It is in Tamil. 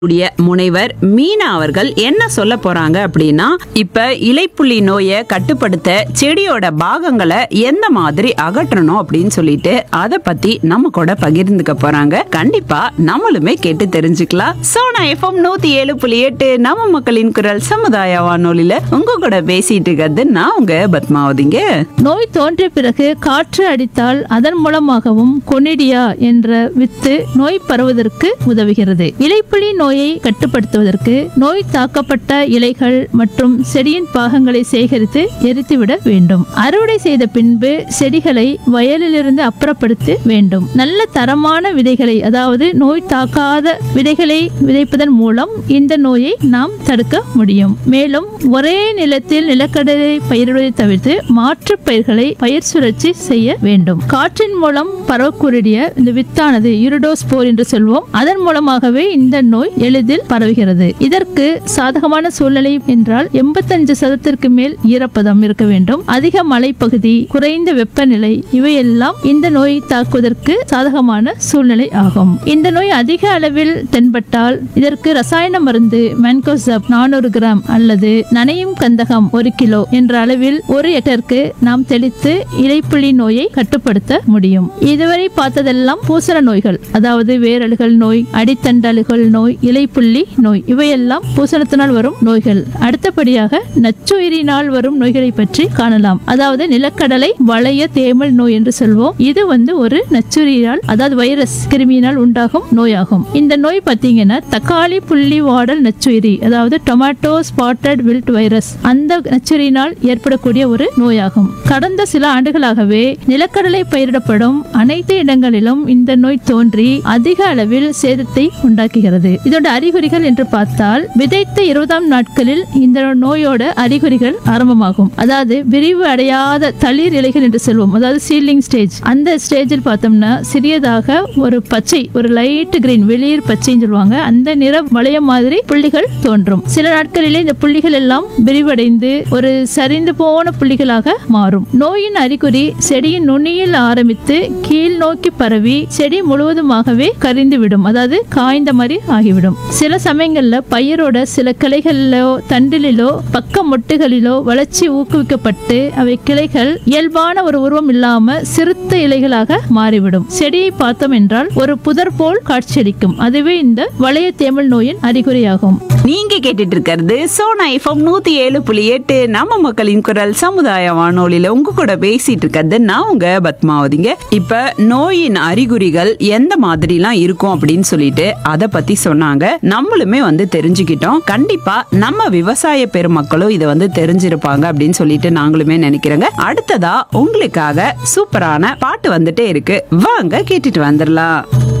உடைய முனைவர் மீனா அவர்கள் என்ன சொல்ல போறாங்க அப்படின்னா இப்ப இலைப்புள்ளி நோயை கட்டுப்படுத்த செடியோட பாகங்களை எந்த மாதிரி அகற்றணும் அப்படின்னு சொல்லிட்டு அத பத்தி நம்ம கூட பகிர்ந்துக்க போறாங்க கண்டிப்பா நம்மளுமே கேட்டு தெரிஞ்சுக்கலாம் சோனா எஃப்எம் நூத்தி ஏழு புள்ளி எட்டு நம்ம மக்களின் குரல் சமுதாய வானொலியில உங்க கூட பேசிட்டு இருக்கிறது நான் உங்க பத்மாவதிங்க நோய் தோன்றிய பிறகு காற்று அடித்தால் அதன் மூலமாகவும் கொனிடியா என்ற வித்து நோய் பரவுவதற்கு உதவுகிறது இலைப்புலி நோயை கட்டுப்படுத்துவதற்கு நோய் தாக்கப்பட்ட இலைகள் மற்றும் செடியின் பாகங்களை சேகரித்து எரித்துவிட வேண்டும் அறுவடை செய்த பின்பு செடிகளை வயலிலிருந்து அப்புறப்படுத்த வேண்டும் நல்ல தரமான விதைகளை அதாவது நோய் தாக்காத விதைகளை விதைப்பதன் மூலம் இந்த நோயை நாம் தடுக்க முடியும் மேலும் ஒரே நிலத்தில் நிலக்கடலை பயிரிடுவதை தவிர்த்து மாற்று பயிர்களை பயிர் சுழற்சி செய்ய வேண்டும் காற்றின் மூலம் பரவக்கூடிய இந்த வித்தானது யூரிடோஸ்போர் என்று சொல்வோம் அதன் மூலமாகவே இந்த நோய் எளிதில் பரவுகிறது இதற்கு சாதகமான சூழ்நிலை என்றால் எண்பத்தஞ்சு சதத்திற்கு மேல் ஈரப்பதம் இருக்க வேண்டும் அதிக மலைப்பகுதி குறைந்த வெப்பநிலை இவையெல்லாம் இந்த நோய் தாக்குவதற்கு சாதகமான சூழ்நிலை ஆகும் இந்த நோய் அதிக அளவில் தென்பட்டால் இதற்கு ரசாயன மருந்து மென்கோசப் நானூறு கிராம் அல்லது நனையும் கந்தகம் ஒரு கிலோ என்ற அளவில் ஒரு ஹெக்டருக்கு நாம் தெளித்து இலைப்புள்ளி நோயை கட்டுப்படுத்த முடியும் இதுவரை பார்த்ததெல்லாம் பூசர நோய்கள் அதாவது வேரல்கள் நோய் அடித்தண்டல்கள் நோய் இலைப்புள்ளி நோய் இவையெல்லாம் பூசணத்தினால் வரும் நோய்கள் அடுத்தபடியாக நச்சுயிரினால் வரும் நோய்களை பற்றி காணலாம் அதாவது நிலக்கடலை வளைய தேமல் நோய் என்று சொல்வோம் இது வந்து ஒரு நச்சுயிரியால் அதாவது வைரஸ் கிருமியினால் உண்டாகும் நோயாகும் இந்த நோய் பார்த்தீங்கன்னா தக்காளி புள்ளி வாடல் நச்சுயிரி அதாவது டொமேட்டோ ஸ்பாட்டட் வில்ட் வைரஸ் அந்த நச்சுயிரினால் ஏற்படக்கூடிய ஒரு நோயாகும் கடந்த சில ஆண்டுகளாகவே நிலக்கடலை பயிரிடப்படும் அனைத்து இடங்களிலும் இந்த நோய் தோன்றி அதிக அளவில் சேதத்தை உண்டாக்குகிறது இதோட அறிகுறிகள் என்று பார்த்தால் விதைத்த இருபதாம் நாட்களில் இந்த நோயோட அறிகுறிகள் ஆரம்பமாகும் அதாவது விரிவு அடையாத தளிர் இலைகள் என்று சொல்வோம் அதாவது சீலிங் ஸ்டேஜ் அந்த ஸ்டேஜில் பார்த்தோம்னா சிறியதாக ஒரு பச்சை ஒரு லைட் கிரீன் வெளிர் பச்சைன்னு சொல்லுவாங்க அந்த நிற வளையம் மாதிரி புள்ளிகள் தோன்றும் சில நாட்களிலே இந்த புள்ளிகள் எல்லாம் விரிவடைந்து ஒரு சரிந்து போன புள்ளிகளாக மாறும் நோயின் அறிகுறி செடியின் நுனியில் ஆரம்பித்து கீழ் நோக்கி பரவி செடி முழுவதுமாகவே கரிந்து விடும் அதாவது காய்ந்த மாதிரி ஆகிவிடும் சில சமயங்கள்ல பயிரோட சில கிளைகளிலோ தண்டிலோ பக்க மொட்டுகளிலோ வளர்ச்சி ஊக்குவிக்கப்பட்டு அவை கிளைகள் இயல்பான ஒரு உருவம் இல்லாம சிறுத்த இலைகளாக மாறிவிடும் செடியை பார்த்தோம் என்றால் ஒரு புதர் போல் காட்சியளிக்கும் அதுவே இந்த வளைய தேமல் நோயின் அறிகுறியாகும் நீங்க கேட்டுட்டு இருக்கிறது சோனா எஃப்எம் நூத்தி ஏழு புள்ளி எட்டு நம்ம மக்களின் குரல் சமுதாய வானொலியில உங்க கூட பேசிட்டு இருக்கிறது நான் உங்க பத்மாவதிங்க இப்ப நோயின் அறிகுறிகள் எந்த மாதிரிலாம் இருக்கும் அப்படின்னு சொல்லிட்டு அத பத்தி சொன்னாங்க நம்மளுமே வந்து தெரிஞ்சுக்கிட்டோம் கண்டிப்பா நம்ம விவசாய பெருமக்களும் இதை வந்து தெரிஞ்சிருப்பாங்க அப்படின்னு சொல்லிட்டு நாங்களுமே நினைக்கிறோங்க அடுத்ததா உங்களுக்காக சூப்பரான பாட்டு வந்துட்டே இருக்கு வாங்க கேட்டுட்டு வந்துடலாம்